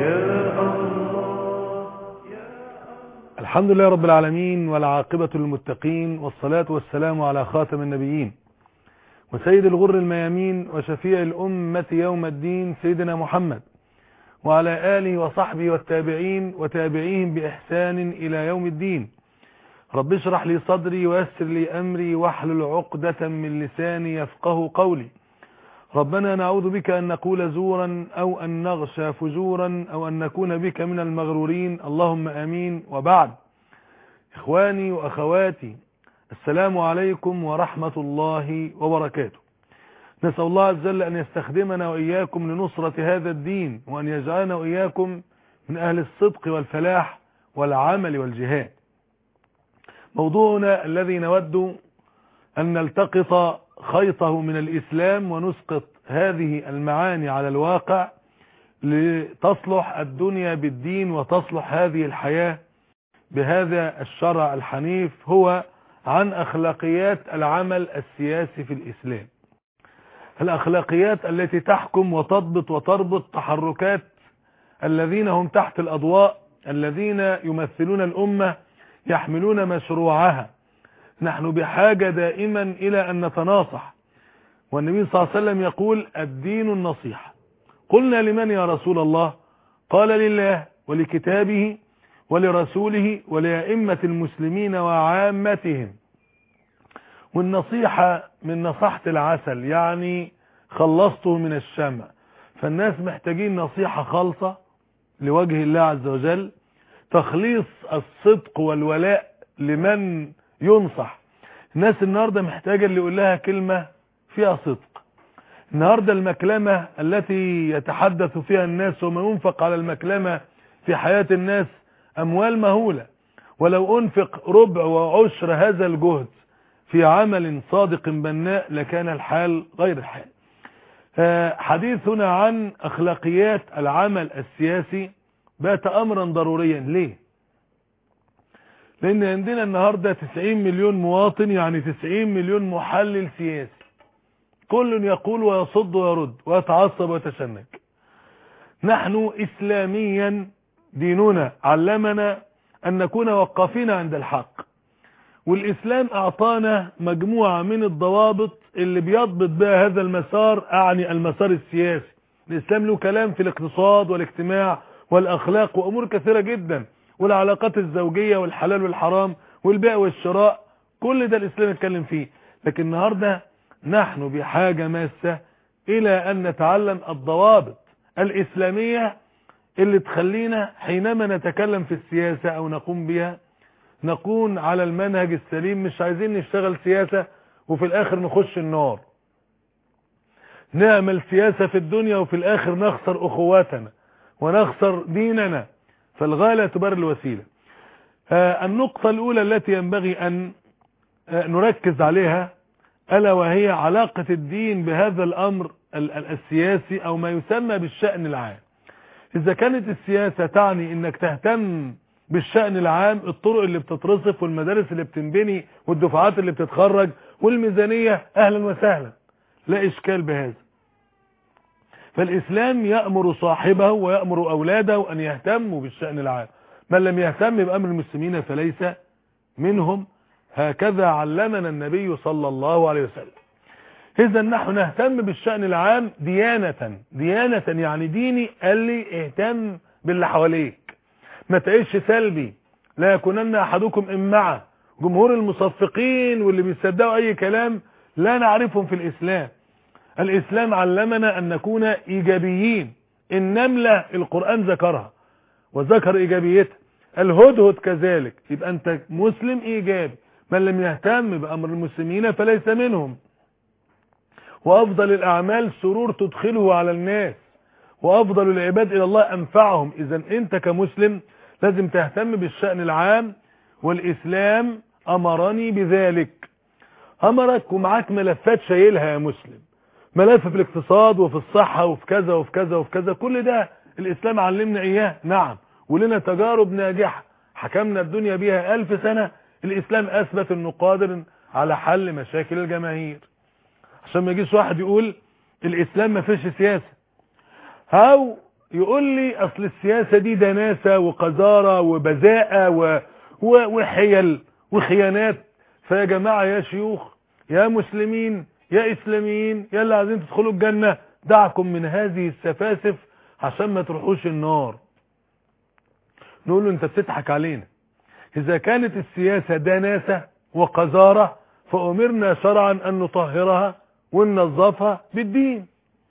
الحمد لله رب العالمين والعاقبة للمتقين والصلاة والسلام على خاتم النبيين وسيد الغر الميامين وشفيع الأمة يوم الدين سيدنا محمد وعلى آله وصحبه والتابعين وتابعيهم بإحسان إلى يوم الدين رب اشرح لي صدري ويسر لي أمري واحلل عقدة من لساني يفقه قولي ربنا نعوذ بك أن نقول زورا أو أن نغشى فجورا أو أن نكون بك من المغرورين اللهم أمين وبعد إخواني وأخواتي السلام عليكم ورحمة الله وبركاته نسأل الله عز وجل أن يستخدمنا وإياكم لنصرة هذا الدين وأن يجعلنا وإياكم من أهل الصدق والفلاح والعمل والجهاد موضوعنا الذي نود أن نلتقط خيطه من الإسلام ونسقط هذه المعاني على الواقع لتصلح الدنيا بالدين وتصلح هذه الحياة بهذا الشرع الحنيف هو عن أخلاقيات العمل السياسي في الإسلام الأخلاقيات التي تحكم وتضبط وتربط تحركات الذين هم تحت الأضواء الذين يمثلون الأمة يحملون مشروعها نحن بحاجة دائما إلى أن نتناصح والنبي صلى الله عليه وسلم يقول الدين النصيحة قلنا لمن يا رسول الله قال لله ولكتابه ولرسوله ولأئمة المسلمين وعامتهم والنصيحة من نصيحة العسل يعني خلصته من الشمع فالناس محتاجين نصيحة خالصة لوجه الله عز وجل تخليص الصدق والولاء لمن ينصح الناس النهاردة محتاجة اللي يقول لها كلمة فيها صدق النهاردة المكلمة التي يتحدث فيها الناس وما ينفق على المكلمة في حياة الناس أموال مهولة ولو أنفق ربع وعشر هذا الجهد في عمل صادق بناء لكان الحال غير الحال حديثنا عن أخلاقيات العمل السياسي بات أمرا ضروريا ليه لأن عندنا النهاردة 90 مليون مواطن يعني 90 مليون محلل سياسي كل يقول ويصد ويرد ويتعصب ويتشنج نحن إسلاميا ديننا علمنا أن نكون وقافين عند الحق والإسلام أعطانا مجموعة من الضوابط اللي بيضبط بها هذا المسار أعني المسار السياسي الإسلام له كلام في الاقتصاد والاجتماع والأخلاق وأمور كثيرة جدا والعلاقات الزوجية والحلال والحرام والبيع والشراء كل ده الإسلام يتكلم فيه لكن النهاردة نحن بحاجة ماسة إلى أن نتعلم الضوابط الإسلامية اللي تخلينا حينما نتكلم في السياسة أو نقوم بها نكون على المنهج السليم مش عايزين نشتغل سياسة وفي الآخر نخش النار نعمل سياسة في الدنيا وفي الآخر نخسر أخواتنا ونخسر ديننا فالغاية لا تبرر الوسيلة آه النقطة الأولى التي ينبغي أن آه نركز عليها ألا وهي علاقة الدين بهذا الأمر السياسي أو ما يسمى بالشأن العام إذا كانت السياسة تعني أنك تهتم بالشأن العام الطرق اللي بتترصف والمدارس اللي بتنبني والدفعات اللي بتتخرج والميزانية أهلا وسهلا لا إشكال بهذا فالإسلام يأمر صاحبه ويأمر أولاده أن يهتموا بالشأن العام من لم يهتم بأمر المسلمين فليس منهم هكذا علمنا النبي صلى الله عليه وسلم إذا نحن نهتم بالشأن العام ديانة ديانة يعني ديني قال لي اهتم باللي حواليك ما تعيش سلبي لا يكونن أحدكم إمعة جمهور المصفقين واللي بيصدقوا أي كلام لا نعرفهم في الإسلام الإسلام علمنا أن نكون إيجابيين النملة القرآن ذكرها وذكر إيجابيتها الهدهد كذلك يبقى أنت مسلم إيجابي من لم يهتم بأمر المسلمين فليس منهم وأفضل الأعمال سرور تدخله على الناس وأفضل العباد إلى الله أنفعهم إذا أنت كمسلم لازم تهتم بالشأن العام والإسلام أمرني بذلك أمرك ومعاك ملفات شايلها يا مسلم ملف في الاقتصاد وفي الصحة وفي كذا وفي كذا وفي كذا كل ده الإسلام علمنا إياه نعم ولنا تجارب ناجحة حكمنا الدنيا بيها ألف سنة الإسلام أثبت أنه قادر على حل مشاكل الجماهير عشان ما يجيش واحد يقول الإسلام ما فيش سياسة أو يقول لي اصل السياسة دي دناسة وقذارة وبذاءة و... و... وحيل وخيانات فيا جماعة يا شيوخ يا مسلمين يا اسلاميين يا اللي عايزين تدخلوا الجنة دعكم من هذه السفاسف عشان ما تروحوش النار نقول له انت بتضحك علينا اذا كانت السياسة دناسة وقذارة فأمرنا شرعا أن نطهرها وننظفها بالدين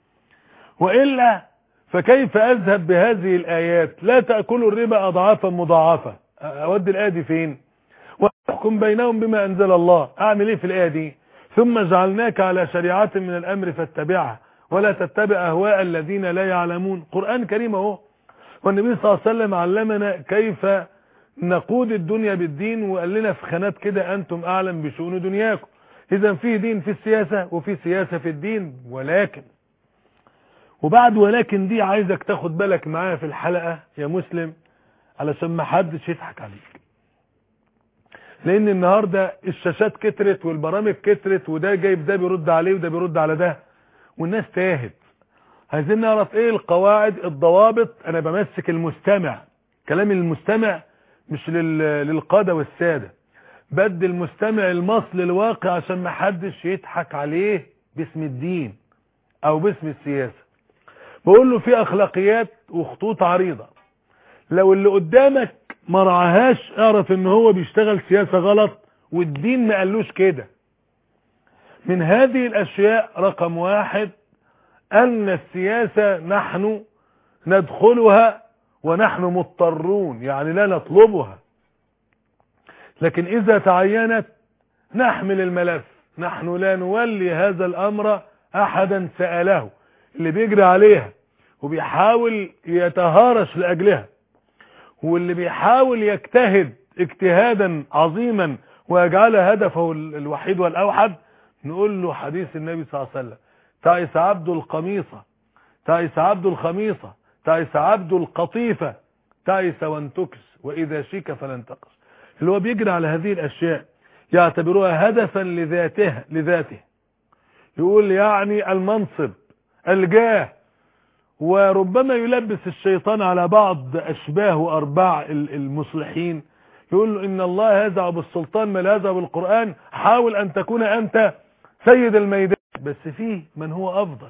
وإلا فكيف أذهب بهذه الآيات لا تأكلوا الربا أضعافا مضاعفة أودي الآية دي فين وأحكم بينهم بما أنزل الله أعمل إيه في الآية دي ثم جعلناك على شريعة من الأمر فاتبعها ولا تتبع أهواء الذين لا يعلمون قرآن كريم اهو والنبي صلى الله عليه وسلم علمنا كيف نقود الدنيا بالدين وقال لنا في خانات كده أنتم أعلم بشؤون دنياكم إذا في دين في السياسة وفي سياسة في الدين ولكن وبعد ولكن دي عايزك تاخد بالك معايا في الحلقة يا مسلم علشان ما حدش يضحك عليك لان النهاردة الشاشات كترت والبرامج كترت وده جايب ده بيرد عليه وده بيرد على ده والناس تاهت عايزين نعرف ايه القواعد الضوابط انا بمسك المستمع كلام المستمع مش لل... للقادة والسادة بدي المستمع المصل الواقع عشان ما حدش يضحك عليه باسم الدين او باسم السياسة بقول له في اخلاقيات وخطوط عريضة لو اللي قدامك ما رعاهاش اعرف ان هو بيشتغل سياسة غلط والدين ما قالوش كده من هذه الاشياء رقم واحد ان السياسة نحن ندخلها ونحن مضطرون يعني لا نطلبها لكن اذا تعينت نحمل الملف نحن لا نولي هذا الامر احدا سأله اللي بيجري عليها وبيحاول يتهارش لاجلها واللي بيحاول يجتهد اجتهادا عظيما ويجعلها هدفه الوحيد والاوحد نقول له حديث النبي صلى الله عليه وسلم تعس عبد القميصة تعس عبد الخميصة تعس عبد القطيفة تعس وانتكس واذا شيك فلن تقص اللي هو بيجري على هذه الاشياء يعتبروها هدفا لذاتها لذاته يقول يعني المنصب الجاه وربما يلبس الشيطان على بعض أشباه وأرباع المصلحين يقول له إن الله يزع بالسلطان ما لا يزع بالقرآن حاول أن تكون أنت سيد الميدان بس فيه من هو أفضل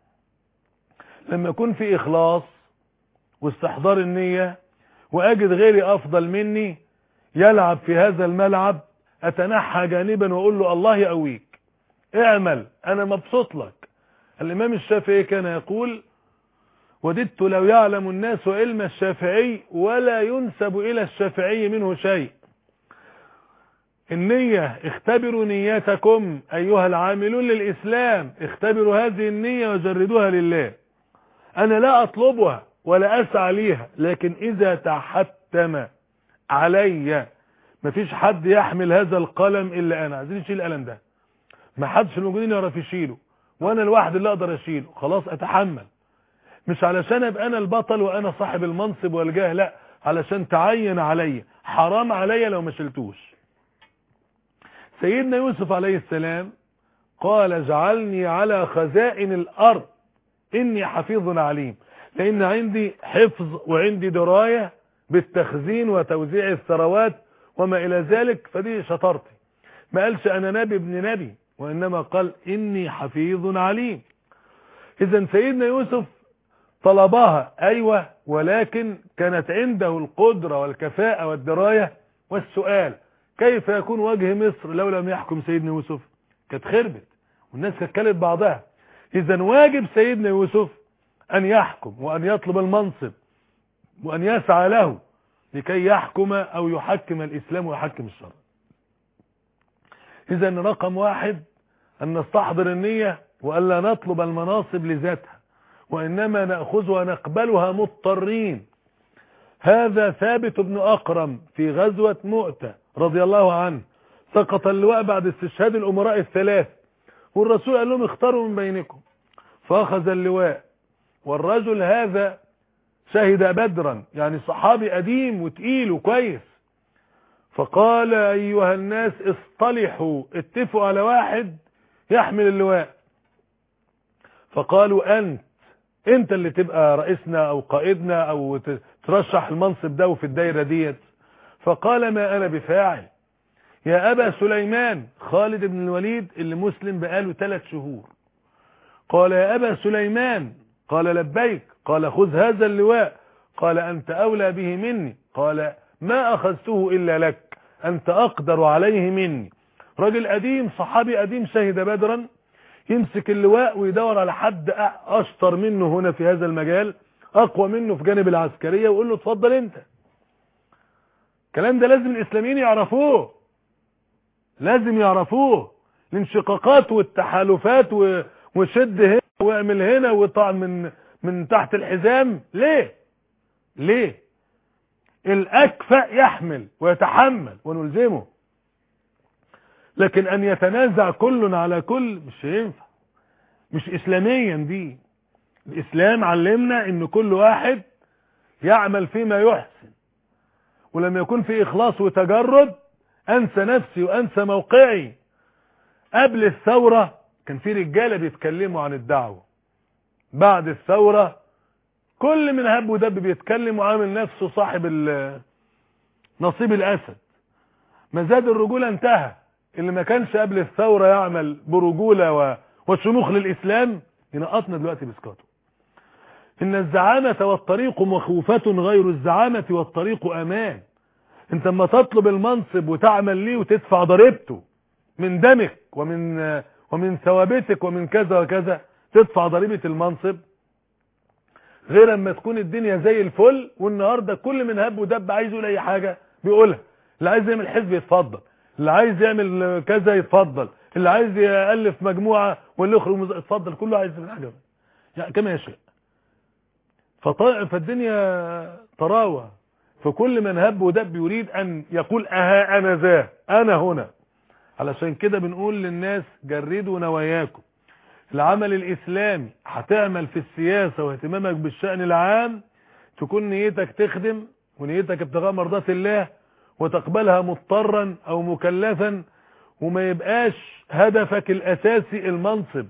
لما يكون في إخلاص واستحضار النية وأجد غيري أفضل مني يلعب في هذا الملعب أتنحى جانبا وأقول له الله يقويك اعمل أنا مبسوط لك الإمام الشافعي كان يقول وددت لو يعلم الناس علم الشافعي ولا ينسب إلى الشافعي منه شيء النية اختبروا نياتكم أيها العاملون للإسلام اختبروا هذه النية وجردوها لله أنا لا أطلبها ولا أسعى ليها لكن إذا تحتم علي مفيش حد يحمل هذا القلم إلا أنا عايزين نشيل القلم ده ما حدش الموجودين يعرف يشيله وأنا الواحد اللي أقدر أشيله خلاص أتحمل مش علشان ابقى انا البطل وانا صاحب المنصب والجاه لا علشان تعين عليا حرام عليا لو ما شلتوش سيدنا يوسف عليه السلام قال اجعلني على خزائن الارض اني حفيظ عليم لان عندي حفظ وعندي دراية بالتخزين وتوزيع الثروات وما الى ذلك فدي شطارتي ما قالش انا نبي ابن نبي وانما قال اني حفيظ عليم اذا سيدنا يوسف طلبها ايوه ولكن كانت عنده القدرة والكفاءة والدراية والسؤال كيف يكون وجه مصر لو لم يحكم سيدنا يوسف كانت خربت والناس كانت كلت بعضها اذا واجب سيدنا يوسف ان يحكم وان يطلب المنصب وان يسعى له لكي يحكم او يحكم الاسلام ويحكم الشرع اذا رقم واحد ان نستحضر النية والا نطلب المناصب لذاتها وإنما نأخذها نقبلها مضطرين هذا ثابت بن أقرم في غزوة مؤتة رضي الله عنه سقط اللواء بعد استشهاد الأمراء الثلاث والرسول قال لهم اختاروا من بينكم فأخذ اللواء والرجل هذا شهد بدرا يعني صحابي قديم وتقيل وكويس فقال أيها الناس اصطلحوا اتفقوا على واحد يحمل اللواء فقالوا أنت انت اللي تبقى رئيسنا او قائدنا او ت- ترشح المنصب ده وفي الدايرة ديت فقال ما انا بفاعل يا ابا سليمان خالد بن الوليد اللي مسلم بقاله ثلاث شهور قال يا ابا سليمان قال لبيك قال خذ هذا اللواء قال انت اولى به مني قال ما اخذته الا لك انت اقدر عليه مني راجل قديم صحابي قديم شهد بدرا يمسك اللواء ويدور على حد أ- اشطر منه هنا في هذا المجال اقوى منه في جانب العسكرية ويقول له اتفضل انت الكلام ده لازم الاسلاميين يعرفوه لازم يعرفوه الانشقاقات والتحالفات و- وشد هنا واعمل هنا وطعن من من تحت الحزام ليه ليه الاكفأ يحمل ويتحمل ونلزمه لكن ان يتنازع كل على كل مش هينفع مش اسلاميا دي الاسلام علمنا ان كل واحد يعمل فيما يحسن ولما يكون في اخلاص وتجرد انسى نفسي وانسى موقعي قبل الثورة كان في رجالة بيتكلموا عن الدعوة بعد الثورة كل من هب ودب بيتكلم وعامل نفسه صاحب ال- نصيب الاسد مزاد الرجولة انتهى اللي ما كانش قبل الثورة يعمل برجولة و- وشموخ للاسلام ينقطنا دلوقتي بسكاته ان الزعامة والطريق مخوفة غير الزعامة والطريق امان انت اما تطلب المنصب وتعمل ليه وتدفع ضريبته من دمك ومن ومن ثوابتك ومن كذا وكذا تدفع ضريبة المنصب غير اما تكون الدنيا زي الفل والنهارده كل من هب ودب عايز يقول اي حاجه بيقولها اللي عايز يعمل حزب يتفضل اللي عايز يعمل كذا يتفضل اللي عايز يالف مجموعه واللي يخرج مز... يتفضل كله عايز يعمل حاجه يعني كما يشاء فطا... فالدنيا طراوه فكل من هب ودب يريد ان يقول اها انا ذا انا هنا علشان كده بنقول للناس جردوا نواياكم العمل الاسلامي هتعمل في السياسة واهتمامك بالشأن العام تكون نيتك تخدم ونيتك ابتغاء مرضات الله وتقبلها مضطرا او مكلفا وما يبقاش هدفك الاساسي المنصب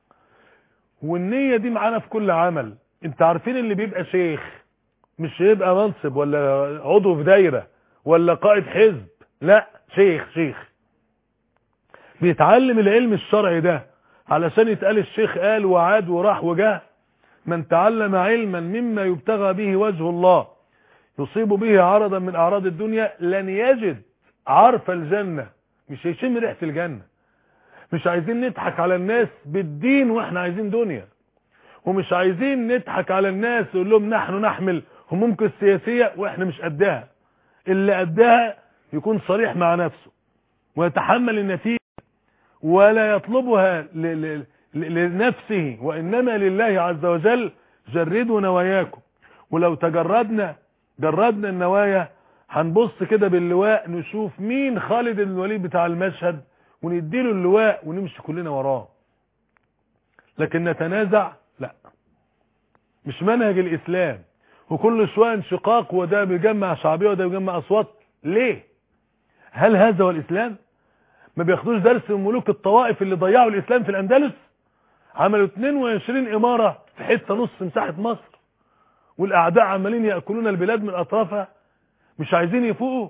والنية دي معانا في كل عمل انت عارفين اللي بيبقى شيخ مش هيبقى منصب ولا عضو في دايرة ولا قائد حزب لا شيخ شيخ بيتعلم العلم الشرعي ده علشان يتقال الشيخ قال وعاد وراح وجه من تعلم علما مما يبتغى به وجه الله يصيب به عرضا من اعراض الدنيا لن يجد عرف الجنة مش هيشم ريحة الجنة مش عايزين نضحك على الناس بالدين واحنا عايزين دنيا ومش عايزين نضحك على الناس يقول لهم نحن نحمل همومكم السياسية واحنا مش قدها اللي قدها يكون صريح مع نفسه ويتحمل النتيجة ولا يطلبها ل- ل- ل- لنفسه وإنما لله عز وجل جردوا نواياكم ولو تجردنا جردنا النوايا هنبص كده باللواء نشوف مين خالد بن الوليد بتاع المشهد ونديله اللواء ونمشي كلنا وراه لكن نتنازع لا مش منهج الإسلام وكل شوية انشقاق وده بيجمع شعبية وده بيجمع أصوات ليه هل هذا هو الإسلام ما بياخدوش درس من ملوك الطوائف اللي ضيعوا الإسلام في الأندلس عملوا 22 إمارة في حتة نص مساحة مصر والأعداء عمالين يأكلون البلاد من أطرافها مش عايزين يفوقوا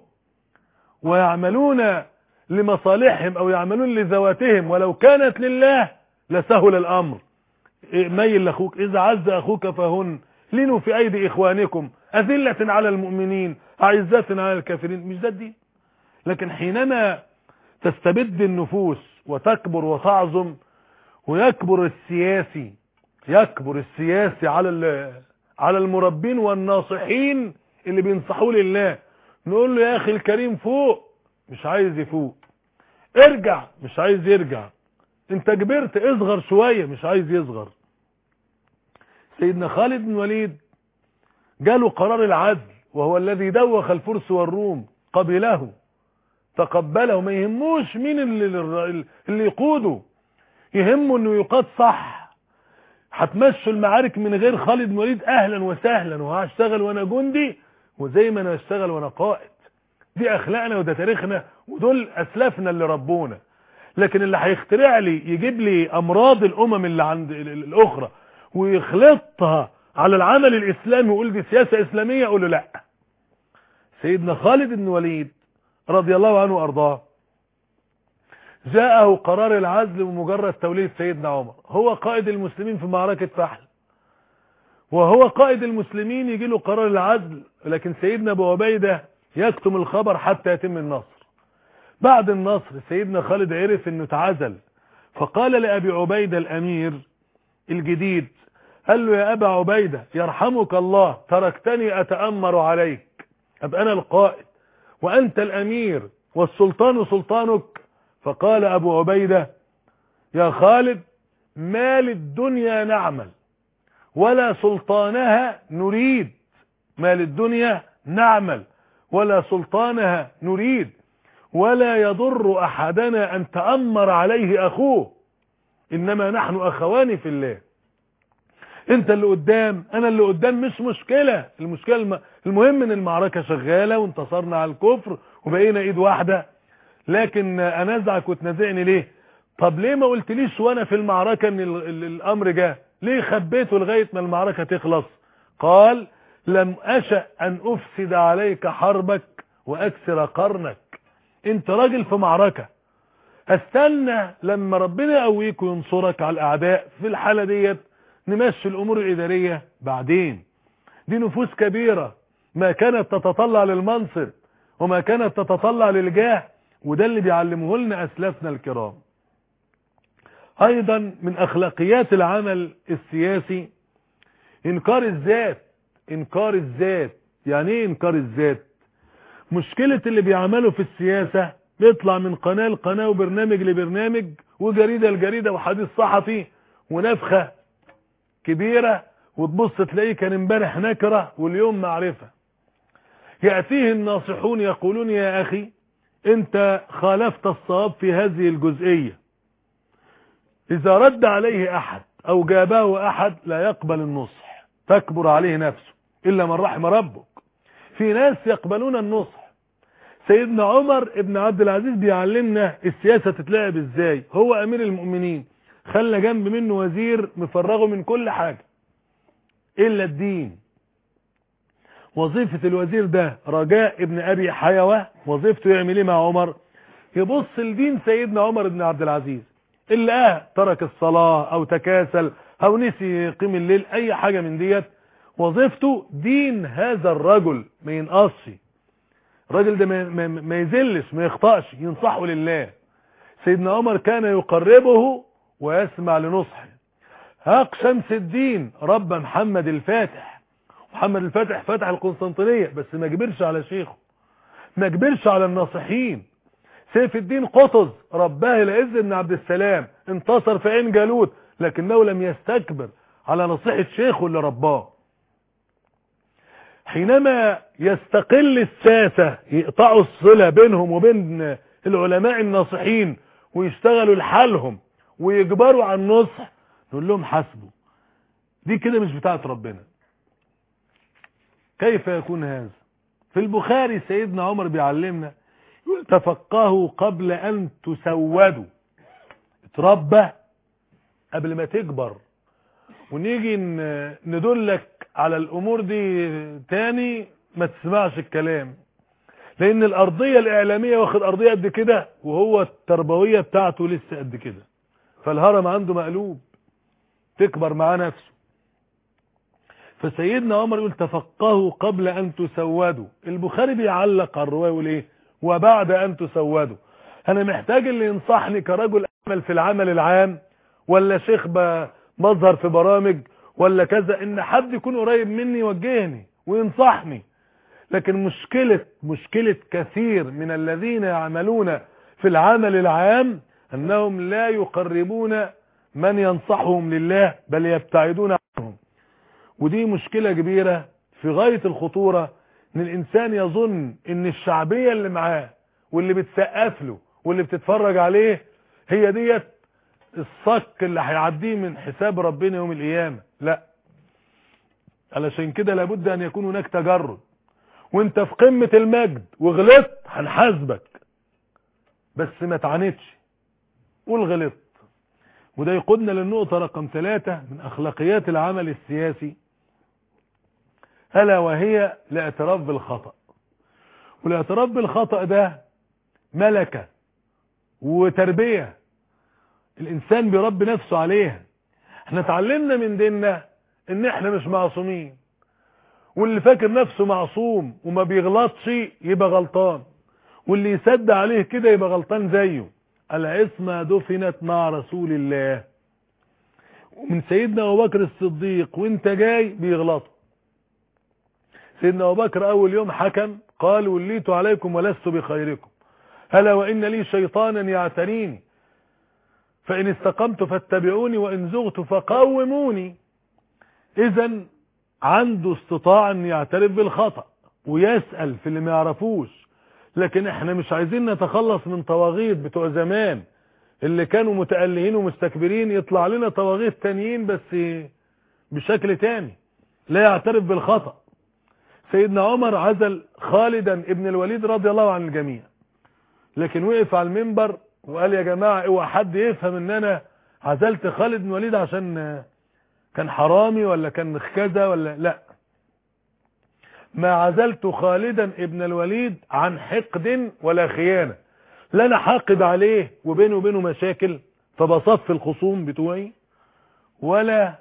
ويعملون لمصالحهم أو يعملون لذواتهم ولو كانت لله لسهل الأمر إيه ميل لأخوك إذا عز أخوك فهن لينوا في أيدي إخوانكم أذلة على المؤمنين أعزة على الكافرين مش ده الدين لكن حينما تستبد النفوس وتكبر وتعظم ويكبر السياسي يكبر السياسي على ال- على المربين والناصحين اللي بينصحوا لله نقول له يا اخي الكريم فوق مش عايز يفوق ارجع مش عايز يرجع انت كبرت اصغر شوية مش عايز يصغر سيدنا خالد بن وليد جاله قرار العدل وهو الذي دوخ الفرس والروم قبله تقبله ما يهموش مين اللي, اللي يقوده يهمه انه يقاد صح هتمشوا المعارك من غير خالد بن وليد اهلا وسهلا وهشتغل وانا جندي وزي ما انا اشتغل وانا قائد دي اخلاقنا وده تاريخنا ودول اسلافنا اللي ربونا لكن اللي هيخترع لي يجيب لي امراض الامم اللي عند ال- ال- الاخرى ويخلطها على العمل الاسلامي ويقول دي سياسة اسلامية اقول له لا سيدنا خالد بن وليد رضي الله عنه وارضاه جاءه قرار العزل بمجرد توليد سيدنا عمر هو قائد المسلمين في معركة فحل وهو قائد المسلمين يجي له قرار العزل لكن سيدنا ابو عبيده يكتم الخبر حتى يتم النصر بعد النصر سيدنا خالد عرف انه اتعزل فقال لأبي عبيدة الأمير الجديد قال له يا أبا عبيدة يرحمك الله تركتني أتأمر عليك أبقى أنا القائد وأنت الأمير والسلطان سلطانك فقال أبو عبيدة يا خالد ما للدنيا نعمل ولا سلطانها نريد ما للدنيا نعمل ولا سلطانها نريد ولا يضر أحدنا أن تأمر عليه أخوه إنما نحن أخوان في الله انت اللي قدام انا اللي قدام مش مشكلة المشكلة الم... المهم ان المعركة شغالة وانتصرنا على الكفر وبقينا ايد واحدة لكن انازعك وتنازعني ليه طب ليه ما قلتليش وانا في المعركة ان ال... ال... الامر جه ليه خبيته لغاية ما المعركة تخلص قال لم اشأ ان افسد عليك حربك واكسر قرنك انت راجل في معركة استنى لما ربنا يقويك وينصرك على الاعداء في الحالة ديت نمشي الامور الادارية بعدين دي نفوس كبيرة ما كانت تتطلع للمنصب وما كانت تتطلع للجاه وده اللي بيعلمه لنا اسلافنا الكرام ايضا من اخلاقيات العمل السياسي انكار الذات انكار الذات يعني ايه انكار الذات مشكلة اللي بيعملوا في السياسة بيطلع من قناة لقناة وبرنامج لبرنامج وجريدة لجريدة وحديث صحفي ونفخة كبيرة وتبص تلاقيه كان امبارح نكرة واليوم معرفة يأتيه الناصحون يقولون يا أخي انت خالفت الصواب في هذه الجزئية إذا رد عليه أحد أو جابه أحد لا يقبل النصح تكبر عليه نفسه إلا من رحم ربك في ناس يقبلون النصح سيدنا عمر ابن عبد العزيز بيعلمنا السياسة تتلعب ازاي هو امير المؤمنين خلى جنب منه وزير مفرغه من كل حاجة الا الدين وظيفة الوزير ده رجاء ابن ابي حيوة وظيفته يعمل ايه مع عمر يبص لدين سيدنا عمر بن عبد العزيز اللي اه ترك الصلاة او تكاسل او نسي يقيم الليل اي حاجة من ديت وظيفته دين هذا الرجل ما ينقصش الراجل ده ما, ما, ما يزلش ما يخطأش ينصحه لله سيدنا عمر كان يقربه ويسمع لنصحه هاق شمس الدين رب محمد الفاتح محمد الفاتح فتح القسطنطينية بس ما كبرش على شيخه ما كبرش على الناصحين سيف الدين قطز رباه العز بن عبد السلام انتصر في عين جالوت لكنه لم يستكبر على نصيحة شيخه اللي رباه حينما يستقل الساسة يقطعوا الصلة بينهم وبين العلماء الناصحين ويشتغلوا لحالهم ويجبروا على النصح نقول لهم حسبوا دي كده مش بتاعت ربنا كيف يكون هذا في البخاري سيدنا عمر بيعلمنا يقول تفقهوا قبل ان تسودوا اتربى قبل ما تكبر ونيجي ندلك على الامور دي تاني ما تسمعش الكلام لان الارضية الاعلامية واخد ارضية قد كده وهو التربوية بتاعته لسه قد كده فالهرم عنده مقلوب تكبر مع نفسه فسيدنا عمر يقول تفقهوا قبل ان تسودوا البخاري بيعلق على الرواية يقول ايه وبعد ان تسودوا انا محتاج اللي ينصحني كرجل اعمل في العمل العام ولا شيخ مظهر في برامج ولا كذا ان حد يكون قريب مني يوجهني وينصحني لكن مشكلة مشكلة كثير من الذين يعملون في العمل العام انهم لا يقربون من ينصحهم لله بل يبتعدون عنهم ودي مشكلة كبيرة في غاية الخطورة ان الانسان يظن ان الشعبية اللي معاه واللي بتسقف له واللي بتتفرج عليه هي ديت الصك اللي هيعديه من حساب ربنا يوم القيامة لا علشان كده لابد ان يكون هناك تجرد وانت في قمة المجد وغلطت هنحاسبك بس ما تعاندش قول غلطت وده يقودنا للنقطة رقم ثلاثة من أخلاقيات العمل السياسي ألا وهي الاعتراف بالخطأ والاعتراف بالخطأ ده ملكة وتربية الإنسان بيربي نفسه عليها احنا اتعلمنا من ديننا ان احنا مش معصومين واللي فاكر نفسه معصوم وما بيغلطش يبقى غلطان واللي يسد عليه كده يبقى غلطان زيه العصمة دفنت مع رسول الله ومن سيدنا أبو بكر الصديق وانت جاي بيغلطوا سيدنا أبو بكر أول يوم حكم قال وليت عليكم ولست بخيركم هلا وإن لي شيطانا يعتريني فإن استقمت فاتبعوني وإن زغت فقوموني إذا عنده استطاع أن يعترف بالخطأ ويسأل في اللي ما يعرفوش لكن احنا مش عايزين نتخلص من طواغيت بتوع زمان اللي كانوا متألهين ومستكبرين يطلع لنا طواغيت تانيين بس بشكل تاني لا يعترف بالخطأ سيدنا عمر عزل خالدا ابن الوليد رضي الله عن الجميع لكن وقف على المنبر وقال يا جماعة اوعى حد يفهم ان انا عزلت خالد بن الوليد عشان كان حرامي ولا كان كذا ولا لا ما عزلت خالدا ابن الوليد عن حقد ولا خيانة لا انا حاقد عليه وبينه وبينه مشاكل فبصف الخصوم بتوعي ولا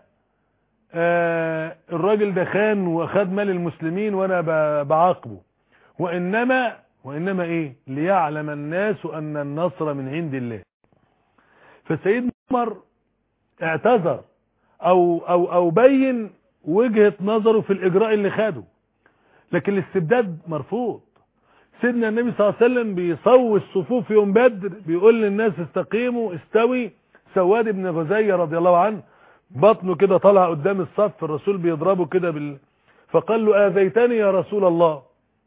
آه الراجل ده خان واخد مال المسلمين وانا بعاقبه وانما وانما ايه ليعلم الناس ان النصر من عند الله فسيدنا عمر اعتذر او او او بين وجهة نظره في الاجراء اللي خده لكن الاستبداد مرفوض سيدنا النبي صلى الله عليه وسلم بيصوي الصفوف يوم بدر بيقول للناس استقيموا استوي سواد بن غزية رضي الله عنه بطنه كده طلع قدام الصف الرسول بيضربه كده بال... فقال له آذيتني يا رسول الله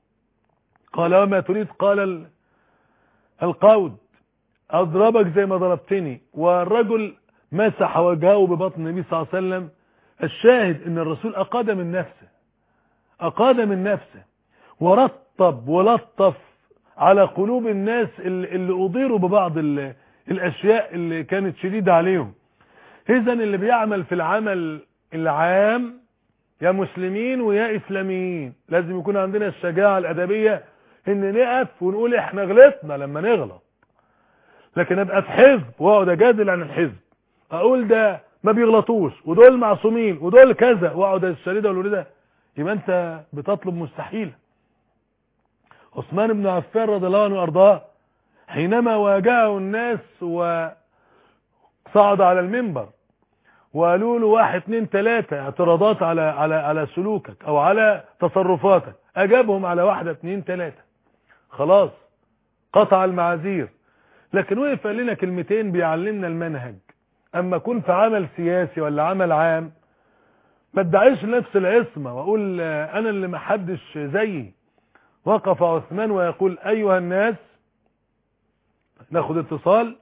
قال وما تريد قال ال... القود أضربك زي ما ضربتني والرجل مسح وجهه ببطن النبي صلى الله عليه وسلم الشاهد ان الرسول أقاد من نفسه أقاد من نفسه ورطب ولطف على قلوب الناس اللي, اللي أضيروا ببعض الأشياء اللي كانت شديدة عليهم إذا اللي بيعمل في العمل العام يا مسلمين ويا إسلاميين لازم يكون عندنا الشجاعة الأدبية إن نقف ونقول إحنا غلطنا لما نغلط لكن أبقى في حزب وأقعد أجادل عن الحزب أقول ده ما بيغلطوش ودول معصومين ودول كذا وأقعد الشريدة والوردة يبقى أنت بتطلب مستحيل عثمان بن عفان رضي الله عنه وأرضاه حينما واجهه الناس وصعد على المنبر وقالوا له واحد اتنين تلاتة اعتراضات على على على سلوكك او على تصرفاتك اجابهم على واحدة اتنين تلاتة خلاص قطع المعاذير لكن وقف قال لنا كلمتين بيعلمنا المنهج اما كن في عمل سياسي ولا عمل عام ما ادعيش نفس العصمة واقول انا اللي محدش زيي وقف عثمان ويقول ايها الناس ناخد اتصال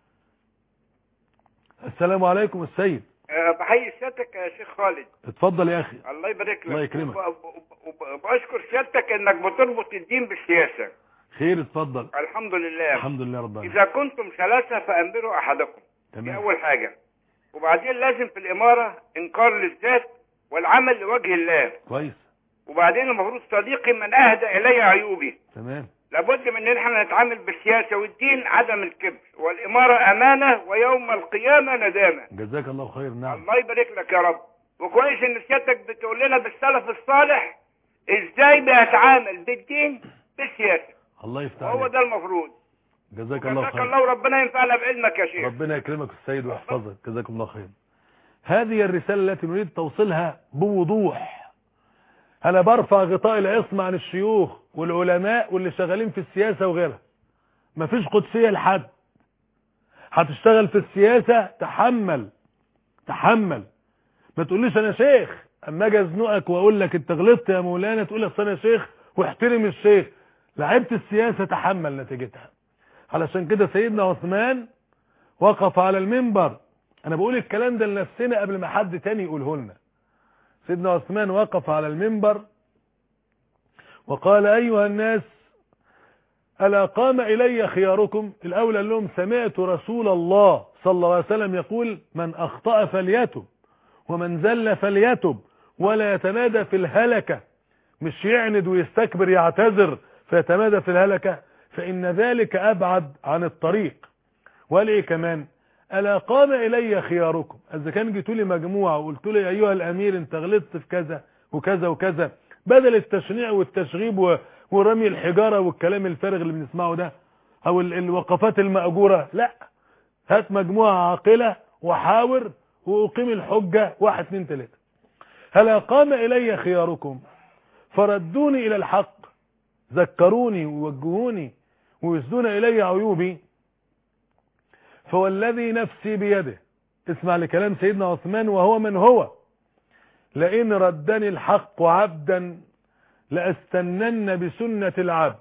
السلام عليكم السيد أه بحيي سيادتك يا شيخ خالد اتفضل يا اخي الله يبارك لك الله يكرمك. وب- وب- وبشكر سيادتك انك بتربط الدين بالسياسة خير اتفضل الحمد لله الحمد لله رب العالمين اذا كنتم ثلاثة فانبروا احدكم دي تمام اول حاجة وبعدين لازم في الامارة انكار للذات والعمل لوجه الله كويس وبعدين المفروض صديقي من اهدى الي عيوبي تمام لابد من ان احنا نتعامل بالسياسة والدين عدم الكبر والامارة امانة ويوم القيامة ندامة جزاك الله خير نعم الله يبارك لك يا رب وكويس ان سيادتك بتقول لنا بالسلف الصالح ازاي بيتعامل بالدين بالسياسه الله يفتح وهو عليك ده المفروض جزاك الله جزاك خير الله وربنا ينفعنا بعلمك يا شيخ ربنا يكرمك السيد ويحفظك جزاكم الله خير هذه الرسالة التي نريد توصيلها بوضوح انا برفع غطاء العصمة عن الشيوخ والعلماء واللي شغالين في السياسة وغيرها مفيش قدسية لحد هتشتغل في السياسة تحمل تحمل ما تقوليش انا شيخ اما اجي ازنقك واقول لك انت غلطت يا مولانا تقول اصل انا شيخ واحترم الشيخ لعبت السياسة تحمل نتيجتها علشان كده سيدنا عثمان وقف على المنبر انا بقول الكلام ده لنفسنا قبل ما حد تاني يقوله لنا سيدنا عثمان وقف على المنبر وقال ايها الناس ألا قام إلي خياركم الأول قال لهم سمعت رسول الله صلى الله عليه وسلم يقول من أخطأ فليتب ومن زل فليتب ولا يتمادى في الهلكة مش يعند ويستكبر يعتذر فيتمادى في الهلكة فإن ذلك أبعد عن الطريق وقال إيه كمان ألا قام إلي خياركم إذا كان جيتوا لي مجموعة وقلت لي أيها الأمير أنت غلطت في كذا وكذا وكذا بدل التشنيع والتشغيب و- ورمي الحجارة والكلام الفارغ اللي بنسمعه ده أو ال- الوقفات المأجورة لا هات مجموعة عاقلة وحاور وأقيم الحجة واحد اتنين تلاتة هلا قام إلي خياركم فردوني إلى الحق ذكروني ووجهوني ويسدون إلي عيوبي فوالذي نفسي بيده اسمع لكلام سيدنا عثمان وهو من هو لئن ردني الحق عبدا لأستنن بسنة العبد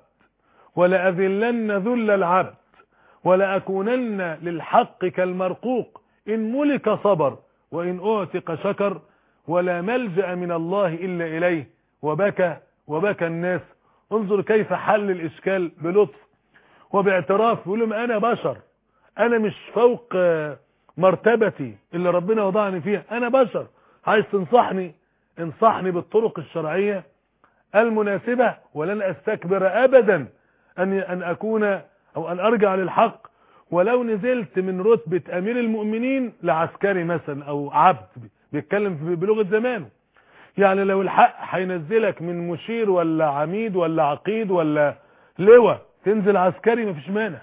ولأذلن ذل العبد ولأكونن للحق كالمرقوق إن ملك صبر وإن أعتق شكر ولا ملجأ من الله إلا إليه وبكى وبكى الناس انظر كيف حل الإشكال بلطف وباعتراف يقول لهم أنا بشر أنا مش فوق آه، مرتبتي اللي ربنا وضعني فيها أنا بشر عايز تنصحني انصحني بالطرق الشرعية المناسبة ولن أستكبر أبدا أن أن أكون أو أن أرجع للحق ولو نزلت من رتبة أمير المؤمنين لعسكري مثلا أو عبد بيتكلم في- بلغة زمانه يعني لو الحق هينزلك من مشير ولا عميد ولا عقيد ولا لواء تنزل عسكري مفيش مانع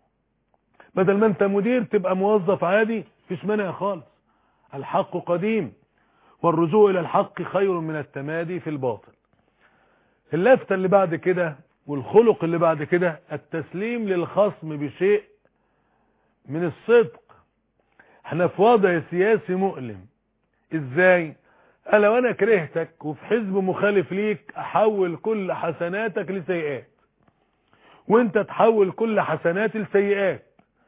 بدل ما انت مدير تبقى موظف عادي مفيش مانع خالص الحق قديم والرجوع الى الحق خير من التمادي في الباطل اللفتة اللي بعد كده والخلق اللي بعد كده التسليم للخصم بشيء من الصدق احنا في وضع سياسي مؤلم ازاي انا وانا كرهتك وفي حزب مخالف ليك احول كل حسناتك لسيئات وانت تحول كل حسنات لسيئات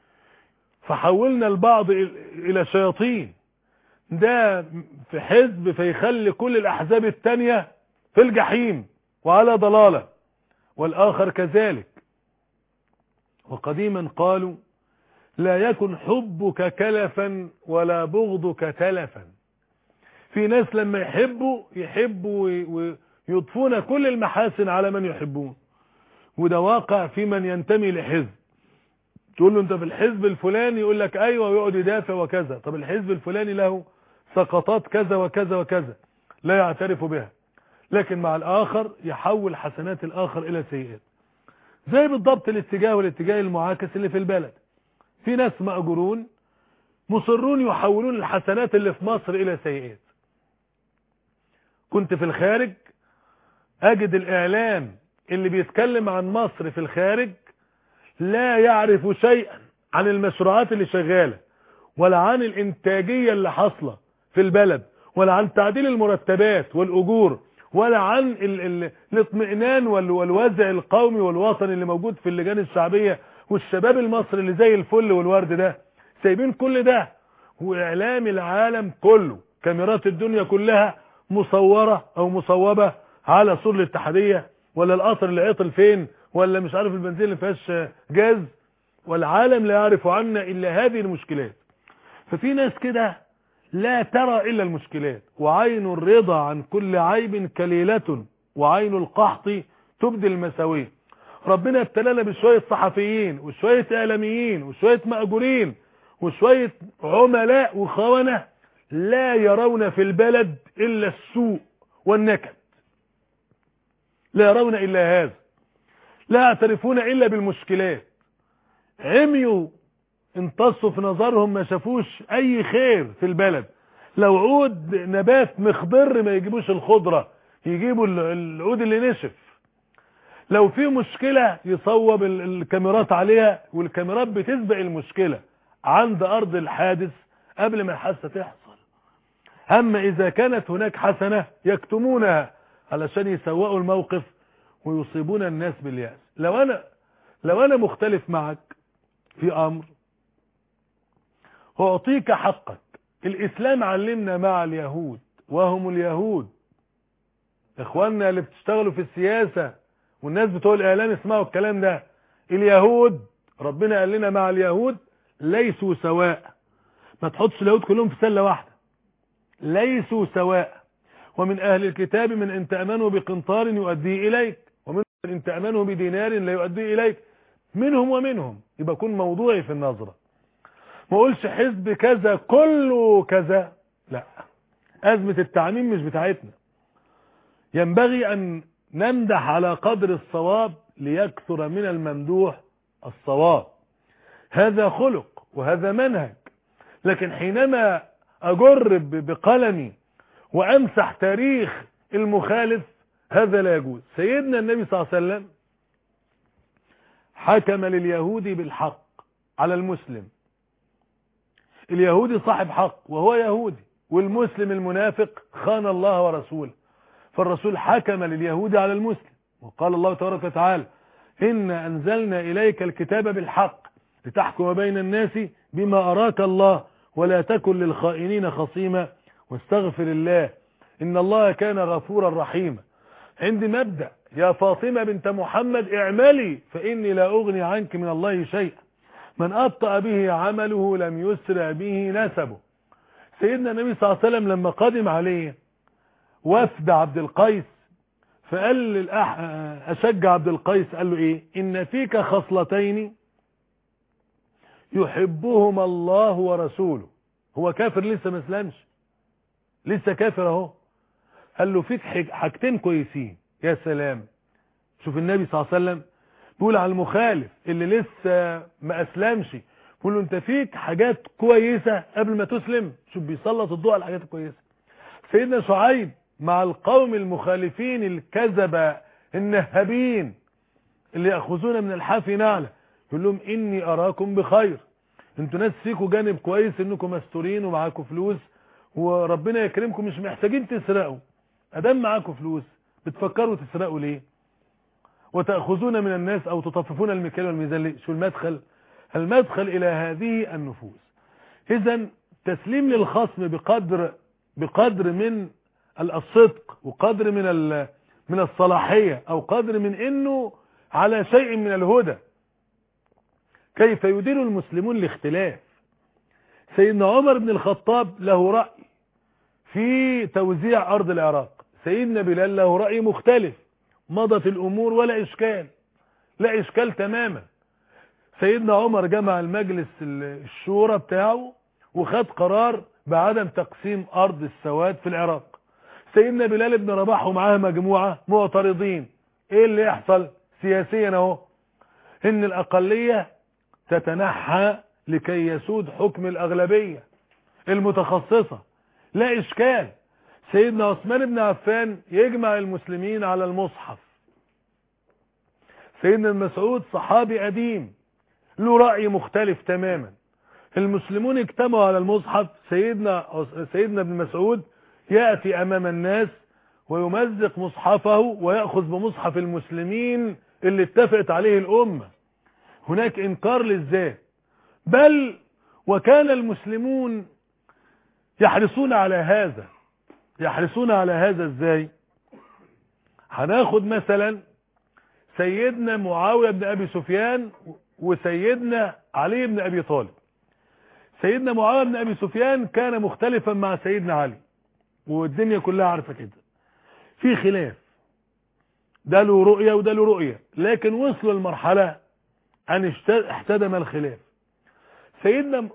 فحولنا البعض إل- الى شياطين ده في حزب فيخلي كل الاحزاب التانية في الجحيم وعلى ضلالة والاخر كذلك وقديما قالوا لا يكن حبك كلفا ولا بغضك تلفا في ناس لما يحبوا يحبوا وي- ويضفون كل المحاسن على من يحبون وده واقع في من ينتمي لحزب تقول له انت في الحزب الفلاني يقول لك ايوه ويقعد يدافع وكذا طب الحزب الفلاني له سقطات كذا وكذا وكذا لا يعترف بها لكن مع الاخر يحول حسنات الاخر الى سيئات زي بالضبط الاتجاه والاتجاه المعاكس اللي في البلد في ناس مأجورون مصرون يحولون الحسنات اللي في مصر الى سيئات كنت في الخارج اجد الاعلام اللي بيتكلم عن مصر في الخارج لا يعرف شيئا عن المشروعات اللي شغالة ولا عن الانتاجية اللي حاصلة في البلد ولا عن تعديل المرتبات والأجور ولا عن ال ال الاطمئنان وال والوزع القومي والوطني اللي موجود في اللجان الشعبية والشباب المصري اللي زي الفل والورد ده سايبين كل ده وإعلام العالم كله كاميرات الدنيا كلها مصورة أو مصوبة على سور الاتحادية ولا القطر اللي عطل فين ولا مش عارف البنزين اللي فيهاش جاز والعالم لا يعرف عنا إلا هذه المشكلات ففي ناس كده لا ترى إلا المشكلات وعين الرضا عن كل عيب كليلة وعين القحط تبدي المساوية ربنا ابتلانا بشوية صحفيين وشوية إعلاميين وشوية مأجورين وشوية عملاء وخونة لا يرون في البلد إلا السوء والنكد لا يرون إلا هذا لا يعترفون إلا بالمشكلات عميوا امتصوا في نظرهم ما شافوش أي خير في البلد لو عود نبات مخضر ما يجيبوش الخضرة يجيبوا ال- العود اللي نشف لو في مشكلة يصوب ال- الكاميرات عليها والكاميرات بتسبق المشكلة عند أرض الحادث قبل ما الحادثة تحصل أما إذا كانت هناك حسنة يكتمونها علشان يسوقوا الموقف ويصيبون الناس باليأس لو أنا لو أنا مختلف معك في أمر أعطيك حقك الإسلام علمنا مع اليهود وهم اليهود إخواننا اللي بتشتغلوا في السياسة والناس بتوع الإعلام اسمعوا الكلام ده اليهود ربنا قال لنا مع اليهود ليسوا سواء ما تحطش اليهود كلهم في سلة واحدة ليسوا سواء ومن أهل الكتاب من إن تأمنوا بقنطار يؤدي إليك ومن إن تأمنوا بدينار لا يؤدي إليك منهم ومنهم يبقى كن موضوعي في النظرة ما اقولش حزب كذا كله كذا لا أزمة التعميم مش بتاعتنا ينبغي أن نمدح على قدر الصواب ليكثر من الممدوح الصواب هذا خلق وهذا منهج لكن حينما أجر بقلمي وأمسح تاريخ المخالف هذا لا يجوز سيدنا النبي صلى الله عليه وسلم حكم لليهودي بالحق على المسلم اليهودي صاحب حق وهو يهودي والمسلم المنافق خان الله ورسوله فالرسول حكم لليهود على المسلم وقال الله تبارك وتعالى إن أنزلنا إليك الكتاب بالحق لتحكم بين الناس بما أراك الله ولا تكن للخائنين خصيما واستغفر الله إن الله كان غفورا رحيما عندي مبدأ يا فاطمة بنت محمد اعملي فإني لا أغني عنك من الله شيئا من أبطأ به عمله لم يسرع به نسبه سيدنا النبي صلى الله عليه وسلم لما قدم عليه وفد عبد القيس فقال للأح... أشجع عبد القيس قال له إيه إن فيك خصلتين يحبهما الله ورسوله هو كافر لسه ما اسلمش لسه كافر اهو قال له فيك حاجتين كويسين يا سلام شوف النبي صلى الله عليه وسلم بيقول على المخالف اللي لسه ما اسلمش بيقول له انت فيك حاجات كويسة قبل ما تسلم شوف بيسلط الضوء على الحاجات الكويسة سيدنا شعيب مع القوم المخالفين الكذبة النهابين اللي يأخذون من الحافي نعلة يقول لهم اني اراكم بخير انتوا ناس فيكم جانب كويس انكم مستورين ومعاكم فلوس وربنا يكرمكم مش محتاجين تسرقوا ادام معاكم فلوس بتفكروا تسرقوا ليه وتأخذون من الناس او تطففون المكيال والميزان ليه شو المدخل المدخل الى هذه النفوس اذا تسليم للخصم بقدر بقدر من الصدق وقدر من من الصلاحية او قدر من انه على شيء من الهدى كيف يدير المسلمون الاختلاف سيدنا عمر بن الخطاب له رأي في توزيع أرض العراق سيدنا بلال له رأي مختلف مضت الأمور ولا إشكال لا إشكال تماما سيدنا عمر جمع المجلس الشورى بتاعه وخد قرار بعدم تقسيم أرض السواد في العراق سيدنا بلال بن رباح ومعاه مجموعة معترضين ايه اللي يحصل سياسيا اهو ان الأقلية تتنحى لكي يسود حكم الأغلبية المتخصصة لا إشكال سيدنا عثمان بن عفان يجمع المسلمين على المصحف سيدنا المسعود صحابي قديم له رأي مختلف تماما المسلمون اجتمعوا على المصحف سيدنا سيدنا ابن مسعود يأتي أمام الناس ويمزق مصحفه ويأخذ بمصحف المسلمين اللي اتفقت عليه الأمة هناك انكار للذات بل وكان المسلمون يحرصون على هذا يحرصون على هذا ازاي هناخد مثلا سيدنا معاوية بن ابي سفيان وسيدنا علي بن ابي طالب سيدنا معاوية بن ابي سفيان كان مختلفا مع سيدنا علي والدنيا كلها عارفة كده في خلاف ده له رؤية وده له رؤية لكن وصلوا المرحلة أن احتدم الخلاف سيدنا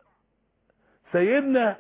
سيدنا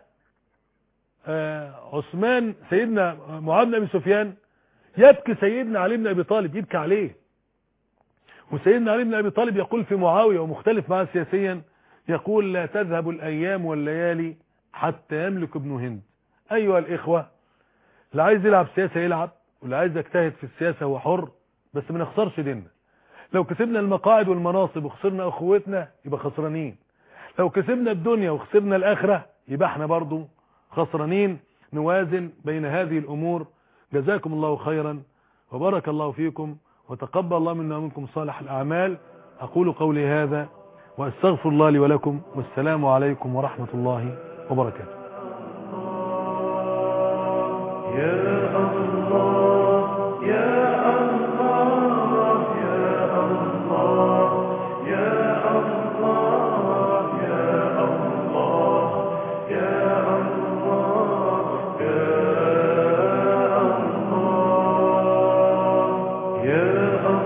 عثمان سيدنا معاذ بن ابي سفيان يبكي سيدنا علي بن ابي طالب يبكي عليه وسيدنا علي بن ابي طالب يقول في معاويه ومختلف معه سياسيا يقول لا تذهب الايام والليالي حتى يملك ابن هند ايها الاخوه اللي عايز يلعب سياسه يلعب واللي عايز يجتهد في السياسه هو حر بس ما نخسرش ديننا لو كسبنا المقاعد والمناصب وخسرنا اخوتنا يبقى خسرانين لو كسبنا الدنيا وخسرنا الاخره يبقى احنا برضو خسرانين نوازن بين هذه الامور جزاكم الله خيرا وبارك الله فيكم وتقبل الله منا ومنكم صالح الاعمال اقول قولي هذا واستغفر الله لي ولكم والسلام عليكم ورحمه الله وبركاته يا الله يا الله يا الله يا